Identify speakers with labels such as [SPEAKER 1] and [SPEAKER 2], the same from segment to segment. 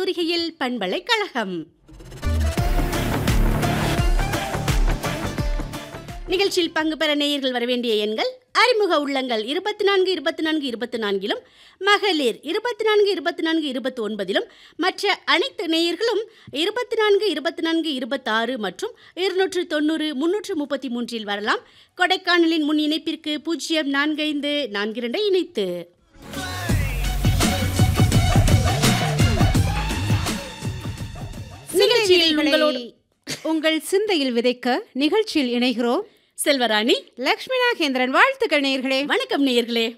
[SPEAKER 1] மனசூரிகையில் பண்பலைக்கழகம் நிகழ்ச்சியில் பங்கு பெற நேயர்கள் வரவேண்டிய எண்கள் அறிமுக உள்ளங்கள் இருபத்தி நான்கு இருபத்தி நான்கு இருபத்தி நான்கிலும் மகளிர் இருபத்தி நான்கு இருபத்தி நான்கு இருபத்தி ஒன்பதிலும் மற்ற அனைத்து நேயர்களும் இருபத்தி நான்கு இருபத்தி நான்கு இருபத்தாறு மற்றும் இருநூற்று தொண்ணூறு முன்னூற்று முப்பத்தி மூன்றில் வரலாம் கொடைக்கானலின் முன் இணைப்பிற்கு பூஜ்ஜியம் நான்கைந்து நான்கு இரண்டை இணைத்து நிகழ்ச்சியில் உங்களோடு
[SPEAKER 2] உங்கள் சிந்தையில் விதைக்க நிகழ்ச்சியில் இணைகிறோம்
[SPEAKER 1] செல்வராணி
[SPEAKER 2] லக்ஷ்மி நாகேந்திரன் வாழ்த்துக்கள் நேயர்களே
[SPEAKER 1] வணக்கம் நேயர்களே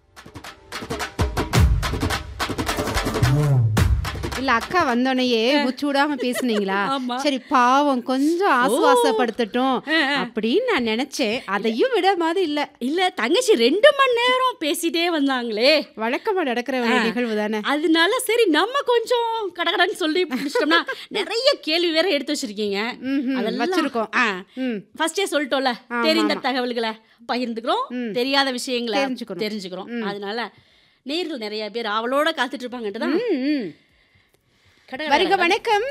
[SPEAKER 2] இல்ல அக்கா வந்தோடனேயே முச்சு விடாம பேசுனீங்களா
[SPEAKER 1] ஆமா.
[SPEAKER 2] சரி பாவம் கொஞ்சம் ஆசுவாசப்படுத்தட்டும் அப்படின்னு நான் நினைச்சேன் அதையும் விட மாதிரி இல்ல
[SPEAKER 1] இல்ல தங்கச்சி ரெண்டு மணி நேரம் பேசிட்டே வந்தாங்களே
[SPEAKER 2] வழக்கமா நடக்கிற ஒரு நிகழ்வு தானே
[SPEAKER 1] அதனால சரி நம்ம கொஞ்சம் கடகடன்னு சொல்லி முடிச்சிட்டோம்னா நிறைய கேள்வி வேற எடுத்து வச்சிருக்கீங்க
[SPEAKER 2] ம்ஹும்,
[SPEAKER 1] அதெல்லாம்
[SPEAKER 2] வச்சிருக்கோம்.
[SPEAKER 1] ஆ,
[SPEAKER 2] ம்.
[SPEAKER 1] ஃபர்ஸ்டே சொல்லிட்டோம்ல
[SPEAKER 2] ஆமா,
[SPEAKER 1] தெரிந்த
[SPEAKER 2] ஆமா.
[SPEAKER 1] தகவல்களை பகிர்ந்துக்கிறோம் தெரியாத விஷயங்களை
[SPEAKER 2] தெரிஞ்சுக்கணும்.
[SPEAKER 1] தெரிஞ்சுக்கிறோம் அதனால நேர்கள் நிறைய பேர் அவளோட காத்துட்டு இருப்பாங்கன்ட்டு தான்
[SPEAKER 2] ம், ம்.
[SPEAKER 1] கடகட
[SPEAKER 2] வருக வணக்கம்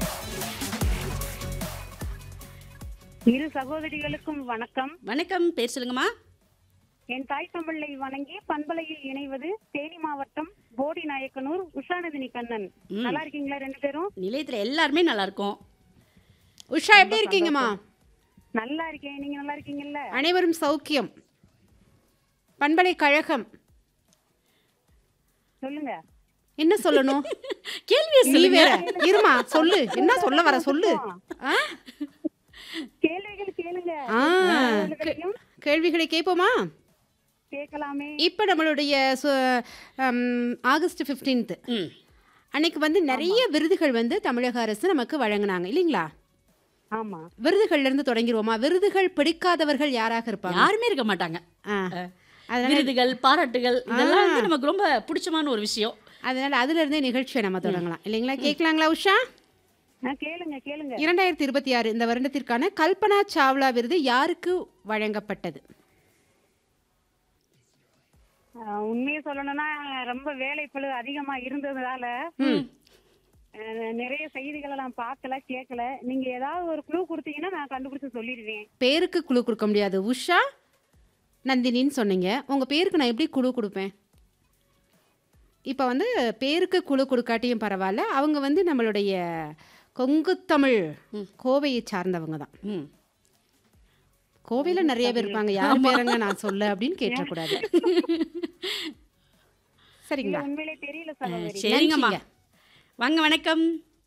[SPEAKER 3] இரு சகோதரிகளுக்கும் வணக்கம்
[SPEAKER 1] வணக்கம் பேர் சொல்லுங்கம்மா
[SPEAKER 3] என் தாய் தமிழை வணங்கி பண்பலையில் இணைவது தேனி மாவட்டம் போடி நாயக்கனூர் உஷாநதினி கண்ணன் நல்லா இருக்கீங்களா ரெண்டு பேரும்
[SPEAKER 1] நிலையத்துல எல்லாருமே நல்லா இருக்கும்
[SPEAKER 2] உஷா எப்படி இருக்கீங்கம்மா
[SPEAKER 3] நல்லா இருக்கேன் நீங்க நல்லா இருக்கீங்கல்ல
[SPEAKER 2] அனைவரும் சௌக்கியம் பண்பலை கழகம்
[SPEAKER 3] சொல்லுங்க
[SPEAKER 2] என்ன சொல்லணும்
[SPEAKER 1] கேள்வியை
[SPEAKER 2] நீ
[SPEAKER 1] சொல்லுங்க
[SPEAKER 2] வேற இருமா சொல்லு என்ன சொல்ல வர சொல்லு ஆ?
[SPEAKER 3] கேள்விகள் கேளுங்க
[SPEAKER 2] ஆ,
[SPEAKER 3] சகோதரிகளையும்
[SPEAKER 2] கேள்விகளை கேட்போமா
[SPEAKER 3] கேட்கலாமே
[SPEAKER 2] இப்போ நம்மளுடைய சு- ஹம், ஆகஸ்ட் 15th
[SPEAKER 1] ம்
[SPEAKER 2] அன்னைக்கு வந்து நிறைய விருதுகள் வந்து தமிழக அரசு நமக்கு வழங்கினாங்க இல்லைங்களா
[SPEAKER 3] ஆமா
[SPEAKER 2] விருதுகள்ல இருந்து தொடங்கிடுவோமா விருதுகள் பிடிக்காதவர்கள் யாராக இருப்பாங்க
[SPEAKER 1] யாருமே இருக்க மாட்டாங்க
[SPEAKER 2] ஆ. அதனால
[SPEAKER 1] விருதுகள் பாராட்டுகள் இதெல்லாம் வந்து நமக்கு ரொம்ப பிடிச்சமான ஒரு விஷயம்
[SPEAKER 2] அதனால அதுல இருந்தே நிகழ்ச்சியை நம்ம தொடங்கலாம் இல்லைங்களா கேட்கலாங்களா உஷா
[SPEAKER 3] ஆ, கேளுங்க கேளுங்க
[SPEAKER 2] இரண்டாயிரத்தி இருபத்தி ஆறு இந்த வருடத்திற்கான கல்பனா சாவ்லா விருது யாருக்கு வழங்கப்பட்டது
[SPEAKER 3] ஆ, உண்மையை சொல்லணும்னா ரொம்ப வேலைப்பளு அதிகமா இருந்ததால ஆ, நிறைய செய்திகளை நான் பார்க்கல கேட்கல நீங்க ஏதாவது ஒரு க்ளூ கொடுத்தீங்கன்னா நான் கண்டுபிடிச்சு சொல்லிடுவேன்
[SPEAKER 2] பேருக்கு குழு கொடுக்க முடியாது உஷா நந்தினின்னு சொன்னீங்க உங்கள் பேருக்கு நான் எப்படி குழு கொடுப்பேன் இப்போ வந்து பேருக்கு குழு கொடுக்காட்டியும் பரவாயில்ல அவங்க வந்து நம்மளுடைய கொங்குத்தமிழ் கோவையை சார்ந்தவங்க தான்
[SPEAKER 1] ம்
[SPEAKER 2] கோவையில் நிறைய பேர் இருப்பாங்க யார் பேருங்க நான் சொல்ல அப்படின்னு கேட்டக்கூடாது சரிங்களா
[SPEAKER 3] உண்மையிலே தெரியல சகோதரி
[SPEAKER 1] சரிங்கம்மா
[SPEAKER 2] நன்றிங்க.
[SPEAKER 1] வாங்க வணக்கம்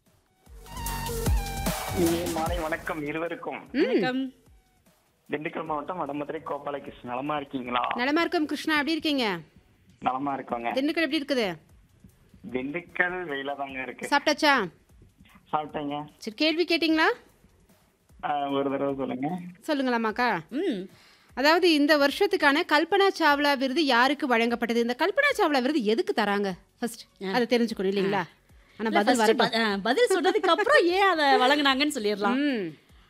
[SPEAKER 4] இனிய மாலை வணக்கம் இருவருக்கும்
[SPEAKER 1] வணக்கம்
[SPEAKER 4] திண்டுக்கல் மாவட்டம் வடமதுரை கோபாலகிருஷ்ணன் நலமா இருக்கீங்களா
[SPEAKER 2] நலமா இருக்கும் கிருஷ்ணா எப்படி இருக்கீங்க
[SPEAKER 4] நலமா இருக்கோங்க
[SPEAKER 2] திண்டுக்கல் எப்படி இருக்குது
[SPEAKER 4] திண்டுக்கல் வெயிலா தாங்க இருக்கு
[SPEAKER 2] சாப்பிட்டாச்சா
[SPEAKER 4] சாப்பிட்டேங்க
[SPEAKER 2] சரி கேள்வி கேட்டிங்களா
[SPEAKER 4] ஆஹ், ஒரு தடவை சொல்லுங்க
[SPEAKER 2] சொல்லுங்களாமாக்கா
[SPEAKER 1] ம்
[SPEAKER 2] அதாவது இந்த வருஷத்துக்கான கல்பனா சாவ்லா விருது யாருக்கு வழங்கப்பட்டது இந்த கல்பனா சாவ்லா விருது எதுக்கு தராங்க ஃபர்ஸ்ட் அதை தெரிஞ்சுக்கணும் இல்லைங்களா ஆனா பதில்
[SPEAKER 1] First
[SPEAKER 2] வரட்டும்
[SPEAKER 1] ப- ஆ, பதில் சொன்னதுக்கு அப்புறம் ஏன் அதை வழங்குனாங்கன்னு சொல்லிடலாம்
[SPEAKER 2] ம்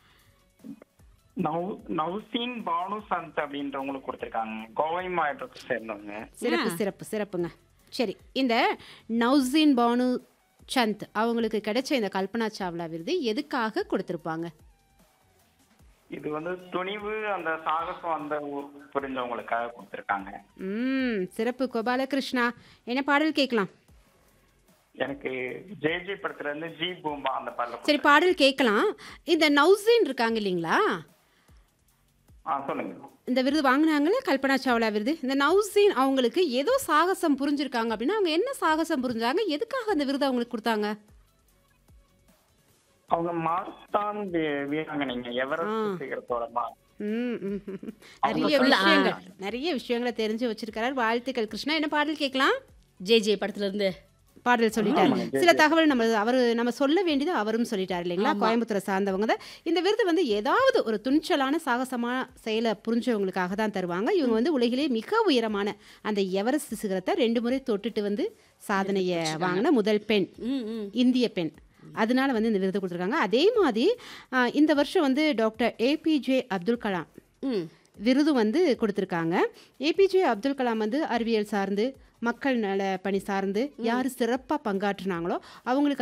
[SPEAKER 4] நவ் நவ்சீன் பானு சந்த் அப்படின்றவங்களுக்கு கொடுத்துருக்காங்க கோவை மாவட்டத்தை சேர்ந்தவங்க
[SPEAKER 2] சிறப்பு சிறப்பு சிறப்புங்க சரி இந்த நௌசீன் பானு சந்த் அவங்களுக்கு கிடைச்ச இந்த கல்பனா சாவ்லா விருது எதுக்காக கொடுத்துருப்பாங்க
[SPEAKER 4] இது வந்து துணிவு அந்த சாகசம் அந்த ஊ- புரிஞ்சவங்களுக்காக கொடுத்துருக்காங்க
[SPEAKER 2] ம் சிறப்பு கோபாலகிருஷ்ணா என்ன பாடல் கேட்கலாம்
[SPEAKER 4] எனக்கு ஜே ஜே படத்துல இருந்து ஜி பூம்பா அந்த பாடல
[SPEAKER 2] சரி பாடல் கேட்கலாம் இந்த நௌசீன் இருக்காங்க இல்லைங்களா
[SPEAKER 4] ஆ சொல்லுங்க
[SPEAKER 2] இந்த விருது வாங்கினாங்களே கல்பனா சாவ்லா விருது இந்த நௌசீன் அவங்களுக்கு ஏதோ சாகசம் புரிஞ்சிருக்காங்க அப்படின்னா அவங்க என்ன சாகசம் புரிஞ்சாங்க எதுக்காக அந்த விருது அவங்களுக்கு கொடுத்தாங்க
[SPEAKER 4] அவங்க மார்த்தான் வீ- வீராங்கனைங்க எவரெஸ்ட் சிகரத்தோட மா
[SPEAKER 2] ம், ம், ம். நிறைய
[SPEAKER 1] சொல்ல-
[SPEAKER 2] விஷயங்கள் நிறைய விஷயங்களை தெரிஞ்சு வச்சிருக்கிறார் வாழ்த்துக்கள் கிருஷ்ணா என்ன பாடல் கேட்கலாம்
[SPEAKER 1] ஜே ஜே படத்துல இருந்து
[SPEAKER 2] பாடல் சொல்லிட்டாரு சில தகவல் நம்ம அவர் நம்ம சொல்ல வேண்டியது அவரும் சொல்லிட்டார் இல்லைங்களா கோயம்புத்தூரை சார்ந்தவங்க தான் இந்த விருது வந்து ஏதாவது ஒரு துணிச்சலான சாகசமான செயலை புரிஞ்சவங்களுக்காக தான் தருவாங்க இவங்க வந்து உலகிலே மிக உயரமான அந்த எவரெஸ்ட் சிகரத்தை ரெண்டு முறை தொட்டுட்டு வந்து சாதனையை வாங்கின முதல் பெண்
[SPEAKER 1] ம் ம்
[SPEAKER 2] இந்திய பெண் அதனால வந்து இந்த விருது கொடுத்துருக்காங்க அதே மாதிரி ஆ, இந்த வருஷம் வந்து டாக்டர் ஏபிஜே அப்துல் கலாம்
[SPEAKER 1] ம்
[SPEAKER 2] விருது வந்து கொடுத்துருக்காங்க ஏபிஜே அப்துல் கலாம் வந்து அறிவியல் சார்ந்து மக்கள் நல பணி சார்ந்து யார் சிறப்பாக பங்காற்றினாங்களோ அவங்களுக்கு